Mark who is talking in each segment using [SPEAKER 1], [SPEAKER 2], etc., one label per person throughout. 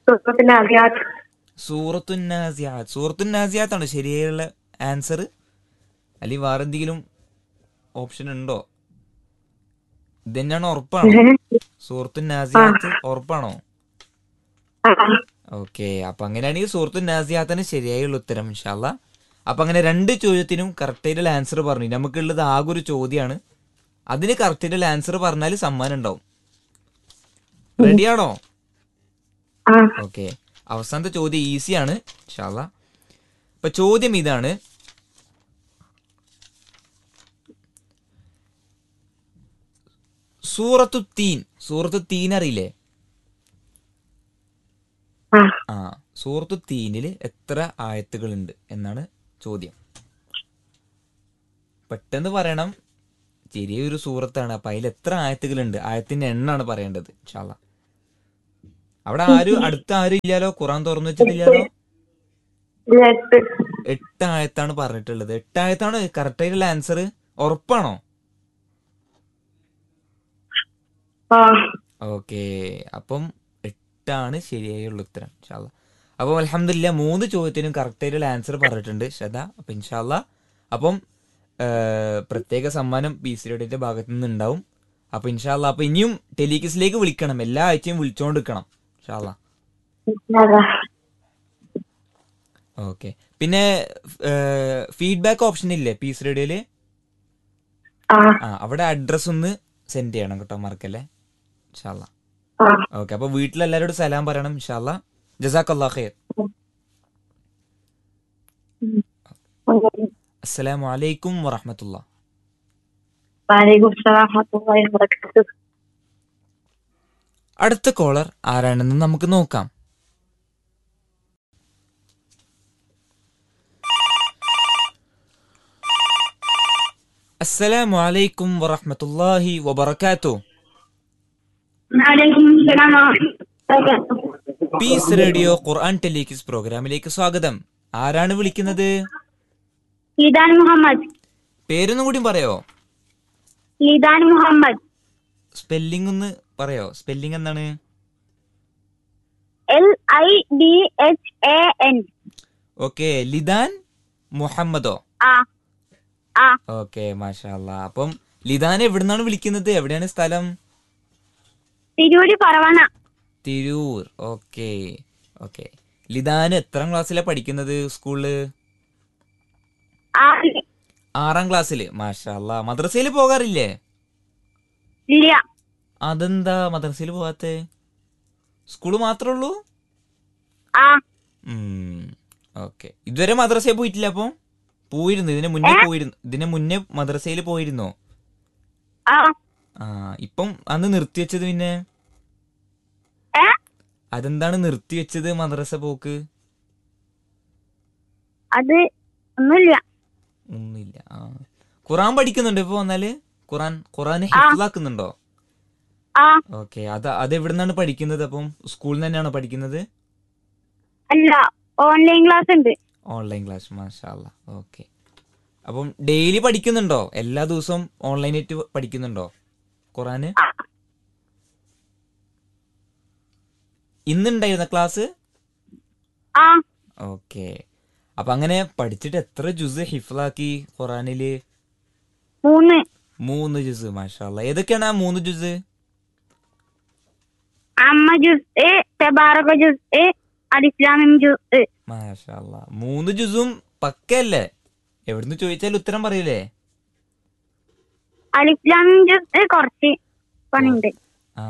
[SPEAKER 1] സൂറത്തിന്റെ ആദ്യാത്ത്
[SPEAKER 2] സൂറത്തുന്നാസിയാത്ത് സൂറത്തുന്നാസിയാത്താണ് ശരിയായുള്ള ആൻസർ അല്ലെങ്കിൽ വേറെ എന്തെങ്കിലും ഓപ്ഷൻ ഉണ്ടോ ഇത് തന്നെയാണ് ഉറപ്പാണോ സൂറത്തുന്നാസിയാത്ത് ഉറപ്പാണോ
[SPEAKER 1] ആ
[SPEAKER 2] ഓക്കെ അപ്പൊ അങ്ങനെയാണെങ്കിൽ സുഹൃത്തു നാസിയാത്തിന് ശരിയായുള്ള ഉത്തരം ഇൻഷാല്ല അപ്പൊ അങ്ങനെ രണ്ട് ചോദ്യത്തിനും കറക്റ്റായിട്ടുള്ള ആൻസർ പറഞ്ഞു നമുക്കുള്ളത് ആകെ ഒരു ചോദ്യമാണ് അതിന് കറക്റ്റായിട്ടുള്ള ആൻസർ പറഞ്ഞാൽ സമ്മാനം ഉണ്ടാവും റെഡിയാണോ
[SPEAKER 1] ആ
[SPEAKER 2] ഓക്കെ അവസാനത്തെ ചോദ്യം ഈസിയാണ് ഇൻഷാല്ല അപ്പൊ ചോദ്യം ഇതാണ് സൂറത്തു തീൻ സൂറത്തു തീൻ അറിയില്ലേ
[SPEAKER 1] ആ
[SPEAKER 2] ആ സൂറത്തു തീനിൽ എത്ര ആയത്തുകളുണ്ട് എന്നാണ് ചോദ്യം പെട്ടെന്ന് പറയണം ചെറിയൊരു സൂറത്താണ് അപ്പൊ അതിൽ എത്ര ആയത്തുകളുണ്ട് ആയത്തിന്റെ എണ്ണാണ് പറയേണ്ടത് ഇൻഷാല്ല അവിടെ ആരും അടുത്ത ആരും ഇല്ലാലോ ഖുറാൻ തുറന്നു വെച്ചിട്ടില്ലാലോ
[SPEAKER 1] ഇത് എട്ട്
[SPEAKER 2] എട്ട് ആയത്താണ് പറഞ്ഞിട്ടുള്ളത് എട്ട് ആയത്താണ് കറക്റ്റ് ആയിട്ടുള്ള ആൻസർ ഉറപ്പാണോ
[SPEAKER 1] ആ
[SPEAKER 2] ഓക്കെ അപ്പം എട്ടാണ് ശരിയായുള്ള ഉത്തരം ഇൻഷാല്ല അപ്പം അലഹമില്ല മൂന്ന് ചോദ്യത്തിനും കറക്റ്റ് ആയിട്ടുള്ള ആൻസർ പറഞ്ഞിട്ടുണ്ട് ശ്രദ്ധ അപ്പം ഇൻഷാല്ല അപ്പം ആ, പ്രത്യേക സമ്മാനം പി സി ഡിയുടെ ഭാഗത്തു നിന്ന് ഉണ്ടാവും അപ്പം ഇൻഷാല്ല അപ്പം ഇനിയും ടെലികിസിലേക്ക് വിളിക്കണം എല്ലാ ആഴ്ചയും വിളിച്ചോണ്ടിരിക്കണം ഇൻഷാല്ല
[SPEAKER 1] അതാ.
[SPEAKER 2] ഓക്കെ പിന്നെ ഫീഡ്ബാക്ക് ഓപ്ഷൻ ഇല്ലേ പി സി റേഡിയോയില്
[SPEAKER 1] ആ
[SPEAKER 2] ആ അവിടെ അഡ്രസ് ഒന്ന് സെൻഡ് ചെയ്യണം കേട്ടോ മറക്കല്ലേ ഇൻഷാല്ല
[SPEAKER 1] ആ
[SPEAKER 2] ഓക്കെ അപ്പൊ വീട്ടിലെല്ലാരോടും സലാം പറയണം ഇൻഷാല്ല ജസാഖല്ലാ ഖൈർ അസ്സലാമു അലൈക്കും വറഹമത്തുള്ള
[SPEAKER 1] വലൈക്കും സലാം വറഹ്മത്തുള്ളാഹി വബറകാതുഹു
[SPEAKER 2] അടുത്ത കോളർ ആരാണെന്ന് നമുക്ക് നോക്കാം അസ്സലാമു അലൈക്കും വറഹമത്തുള്ളാഹി വബറകാത്തു
[SPEAKER 1] വലൈക്കും സലാം വറഹ്മത്തുള്ളാഹി
[SPEAKER 2] പീസ് റേഡിയോ ഖുർആൻ ടെലിക്കിസ് പ്രോഗ്രാമിലേക്ക് സ്വാഗതം ആരാണ് വിളിക്കുന്നത്
[SPEAKER 1] ഈദാൻ മുഹമ്മദ്
[SPEAKER 2] പേരൊന്നും കൂടി പറയോ
[SPEAKER 1] ഈദാൻ മുഹമ്മദ്
[SPEAKER 2] സ്പെല്ലിംഗ് ഒന്ന് പറയോ സ്പെല്ലിംഗ് എന്താണ്
[SPEAKER 1] L I D H A N
[SPEAKER 2] okay Lidan മുഹമ്മദോ
[SPEAKER 1] ആ ആ
[SPEAKER 2] ഓക്കെ മാഷാ അല്ലാ അപ്പം ലിദാൻ എവിടുന്നാണ് വിളിക്കുന്നത് എവിടെയാണ് സ്ഥലം
[SPEAKER 1] തിരൂര് പറവണ
[SPEAKER 2] തിരൂർ ഓക്കെ ഓക്കെ ലിദാൻ എത്രാം ക്ലാസ്സിലാണ് പഠിക്കുന്നത് സ്കൂളില്
[SPEAKER 1] ആ
[SPEAKER 2] ആറാം ക്ലാസ്സിൽ മാഷാ അല്ലാ മദ്രസയിൽ പോകാറില്ലേ
[SPEAKER 1] ഇല്ല
[SPEAKER 2] അതെന്താ മദ്രസയിൽ പോകാത്തെ സ്കൂള് മാത്രമേ ഉള്ളൂ
[SPEAKER 1] ആ
[SPEAKER 2] ഓക്കെ ഇതുവരെ മദ്രസയിൽ പോയിട്ടില്ല അപ്പൊ പോയിരുന്നു ഇതിന് മുന്നേ പോയിരുന്നു ഇതിന് മുന്നേ മദ്രസയിൽ പോയിരുന്നോ
[SPEAKER 1] ആ
[SPEAKER 2] ആ ഇപ്പം അന്ന് നിർത്തിവെച്ചത് പിന്നെ
[SPEAKER 1] ഏ
[SPEAKER 2] അതെന്താണ് നിർത്തിവെച്ചത് മദ്രസ പോക്ക്
[SPEAKER 1] അത് ഒന്നുമില്ല
[SPEAKER 2] ഒന്നുമില്ല ആ ഖുറാൻ പഠിക്കുന്നുണ്ടോ ഇപ്പൊ വന്നാല് ഖുറാൻ ഖുറാൻ ഹിഫ്ലാക്കുന്നുണ്ടോ
[SPEAKER 1] ആ
[SPEAKER 2] ഓക്കെ അത് അത് എവിടെ നിന്നാണ് പഠിക്കുന്നത് അപ്പം സ്കൂളിൽ നിന്ന് തന്നെയാണോ പഠിക്കുന്നത്
[SPEAKER 1] അല്ല ഓൺലൈൻ ക്ലാസ് ഉണ്ട്
[SPEAKER 2] ഓൺലൈൻ ക്ലാസ് മാഷാല്ല ഓക്കെ അപ്പം ഡെയിലി പഠിക്കുന്നുണ്ടോ എല്ലാ ദിവസവും ഓൺലൈനായിട്ട് പഠിക്കുന്നുണ്ടോ ഖുറാന്
[SPEAKER 1] ആ.
[SPEAKER 2] ഇന്നുണ്ടായിരുന്ന ക്ലാസ്
[SPEAKER 1] ആ
[SPEAKER 2] ഓക്കെ അപ്പൊ അങ്ങനെ പഠിച്ചിട്ട് എത്ര ജുസ് ഹിഫ്ലാക്കി ഖുറാനില്
[SPEAKER 1] മൂന്ന്
[SPEAKER 2] മൂന്ന് ജുസ് മാഷാല്ല ഏതൊക്കെയാണ് ആ മൂന്ന് ജുസ്
[SPEAKER 1] അമ്മ ജുസ് തെബാറക ജുസ് അലിസ്ലാമിം ജുസ്
[SPEAKER 2] മാഷാല്ല മൂന്ന് ജുസും പക്കല്ലേ എവിടുന്ന് ചോദിച്ചാൽ ഉത്തരം പറയില്ലേ
[SPEAKER 1] അലിസ്ലാമിം ജുസ് കുറച്ച് പണിയുണ്ട്
[SPEAKER 2] ആ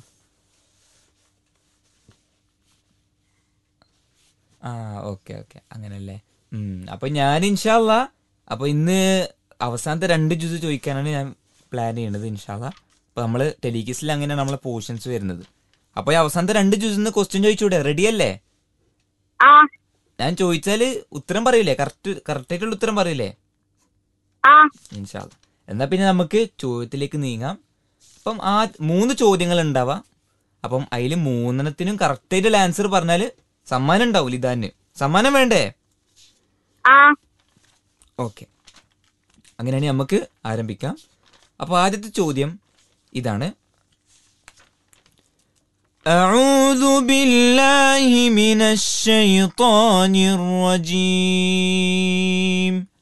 [SPEAKER 2] ആ ഓക്കെ ഓക്കെ അങ്ങനല്ലേ ഉം അപ്പൊ ഞാൻ ഇൻഷാല്ല അപ്പൊ ഇന്ന് അവസാനത്തെ രണ്ട് ജ്യൂസ് ചോദിക്കാനാണ് ഞാൻ പ്ലാൻ ചെയ്യണത് ഇൻഷാല്ല അപ്പൊ നമ്മള് ടെലികിസിൽ അങ്ങനെയാണ് നമ്മളെ പോർഷൻസ് വരുന്നത് അപ്പൊ ഈ അവസാനത്തെ രണ്ട് ജ്യൂസിന്ന് ക്വസ്റ്റ്യൻ ചോദിച്ചൂടെ റെഡി അല്ലേ
[SPEAKER 1] ആ
[SPEAKER 2] ഞാൻ ചോദിച്ചാല് ഉത്തരം പറയില്ലേ കറക്റ്റ് കറക്റ്റ് ആയിട്ടുള്ള ഉത്തരം പറയില്ലേ
[SPEAKER 1] ആ
[SPEAKER 2] ഇൻഷാല്ല എന്നാ പിന്നെ നമുക്ക് ചോദ്യത്തിലേക്ക് നീങ്ങാം അപ്പം ആ മൂന്ന് ചോദ്യങ്ങൾ ഉണ്ടാവാം അപ്പം അതിൽ മൂന്നെണ്ണത്തിനും കറക്റ്റ് ആയിട്ടുള്ള ആൻസർ പറഞ്ഞാൽ സമ്മാനം ഉണ്ടാവും ലിതാന് സമ്മാനം വേണ്ടേ
[SPEAKER 1] ആ
[SPEAKER 2] ഓക്കെ അങ്ങനെയാണെങ്കിൽ നമുക്ക് ആരംഭിക്കാം അപ്പോൾ ആദ്യത്തെ ചോദ്യം ഇതാണ് أعوذ بالله من الشيطان الرجيم